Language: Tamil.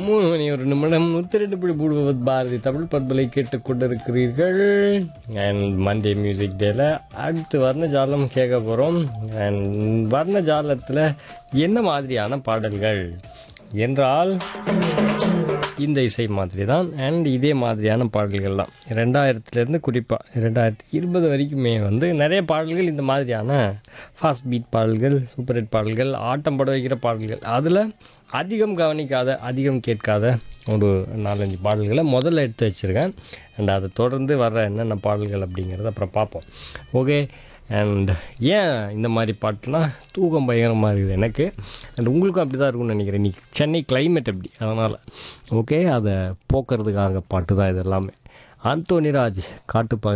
மூணு மணி ஒரு நிமிடம் முத்திரெட்டு பிடி போடுவது பாரதி தமிழ் பண்பலை கேட்டுக் கொண்டிருக்கிறீர்கள் அண்ட் மண்டே மியூசிக் டேல அடுத்து வர்ண ஜாலம் கேட்க போகிறோம் அண்ட் வர்ண ஜாலத்தில் என்ன மாதிரியான பாடல்கள் என்றால் இந்த இசை மாதிரி தான் அண்ட் இதே மாதிரியான பாடல்கள் தான் ரெண்டாயிரத்துலேருந்து குறிப்பாக ரெண்டாயிரத்தி இருபது வரைக்குமே வந்து நிறைய பாடல்கள் இந்த மாதிரியான ஃபாஸ்ட் பீட் பாடல்கள் சூப்பர் ஹிட் பாடல்கள் ஆட்டம் பட வைக்கிற பாடல்கள் அதில் அதிகம் கவனிக்காத அதிகம் கேட்காத ஒரு நாலஞ்சு பாடல்களை முதல்ல எடுத்து வச்சுருக்கேன் அண்ட் அதை தொடர்ந்து வர்ற என்னென்ன பாடல்கள் அப்படிங்கிறத அப்புறம் பார்ப்போம் ஓகே அண்ட் ஏன் இந்த மாதிரி பாட்டுலாம் தூக்கம் பயங்கரமாக இருக்குது எனக்கு அண்ட் உங்களுக்கும் அப்படி தான் இருக்கும்னு நினைக்கிறேன் இன்றைக்கி சென்னை climate அப்படி அதனால் ஓகே அதை போக்குறதுக்காக பாட்டு தான் இது எல்லாமே ஆந்தோனிராஜ் காட்டுப்பா